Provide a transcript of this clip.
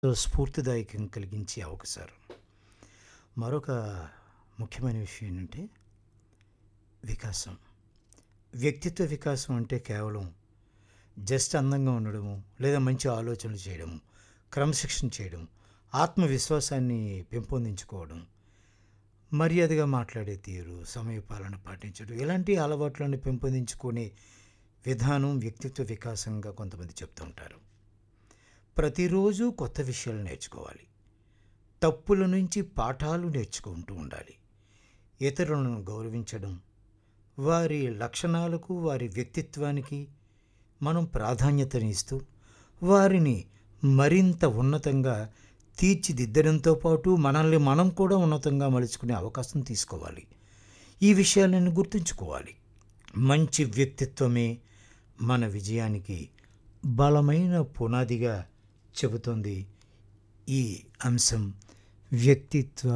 స్ఫూర్తిదాయకం కలిగించే అవకాశాలు మరొక ముఖ్యమైన విషయం ఏంటంటే వికాసం వ్యక్తిత్వ వికాసం అంటే కేవలం జస్ట్ అందంగా ఉండడము లేదా మంచి ఆలోచనలు చేయడము క్రమశిక్షణ చేయడం ఆత్మవిశ్వాసాన్ని పెంపొందించుకోవడం మర్యాదగా మాట్లాడే తీరు సమయపాలన పాటించడం ఇలాంటి అలవాట్లను పెంపొందించుకునే విధానం వ్యక్తిత్వ వికాసంగా కొంతమంది చెప్తూ ఉంటారు ప్రతిరోజు కొత్త విషయాలు నేర్చుకోవాలి తప్పుల నుంచి పాఠాలు నేర్చుకుంటూ ఉండాలి ఇతరులను గౌరవించడం వారి లక్షణాలకు వారి వ్యక్తిత్వానికి మనం ప్రాధాన్యతనిస్తూ వారిని మరింత ఉన్నతంగా తీర్చిదిద్దడంతో పాటు మనల్ని మనం కూడా ఉన్నతంగా మలుచుకునే అవకాశం తీసుకోవాలి ఈ విషయాలను గుర్తుంచుకోవాలి మంచి వ్యక్తిత్వమే మన విజయానికి బలమైన పునాదిగా చెబుతుంది ఈ అంశం వ్యక్తిత్వ